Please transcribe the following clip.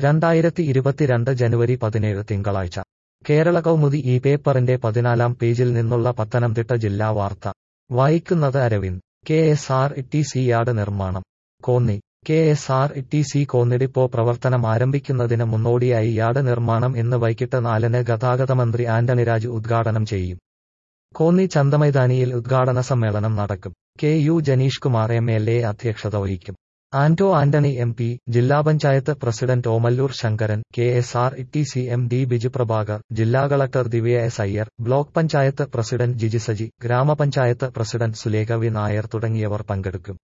രണ്ടായിരത്തി ഇരുപത്തിരണ്ട് ജനുവരി പതിനേഴ് തിങ്കളാഴ്ച കേരള കൗമുദി ഈ പേപ്പറിന്റെ പതിനാലാം പേജിൽ നിന്നുള്ള പത്തനംതിട്ട ജില്ലാ വാർത്ത വായിക്കുന്നത് Aravind K S R T C yard നിർമ്മാണം Konni K S R T C Konni depot പ്രവർത്തനം ആരംഭിക്കുന്നതിന് മുന്നോടിയായി യാർഡ് നിർമ്മാണം ഇന്ന് വൈകിട്ട് നാലിന് ഗതാഗത മന്ത്രി ആന്റണി രാജ് ഉദ്ഘാടനം ചെയ്യും കോന്നി ചന്തമൈതാനിയിൽ ഉദ്ഘാടന സമ്മേളനം നടക്കും K U Janeesh Kumar M L A അധ്യക്ഷത വഹിക്കും ആന്റോ ആന്റണി എം പി ജില്ലാ panchayat president Omallur Sankaran K S R T C M D Biju Prabhakar ജില്ലാ collector Divya S Iyer block panchayat president Giji Saji gramapanchayat president Sulekha V Nair തുടങ്ങിയവർ പങ്കെടുക്കും